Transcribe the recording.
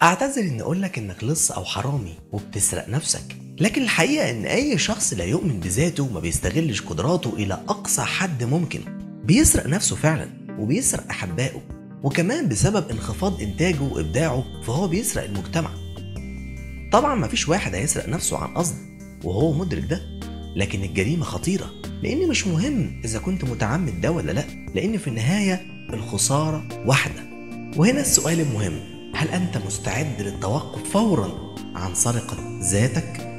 اعتذر اني اقولك انك لص او حرامي وبتسرق نفسك لكن الحقيقة ان اي شخص لا يؤمن بذاته ما بيستغلش قدراته الى اقصى حد ممكن بيسرق نفسه فعلا وبيسرق احبائه وكمان بسبب انخفاض انتاجه وابداعه فهو بيسرق المجتمع طبعا مفيش واحد هيسرق نفسه عن قصد وهو مدرك ده لكن الجريمة خطيرة لأن مش مهم إذا كنت متعمد ده ولا لأ لأن في النهاية الخسارة واحدة وهنا السؤال المهم هل أنت مستعد للتوقف فورا عن سرقة ذاتك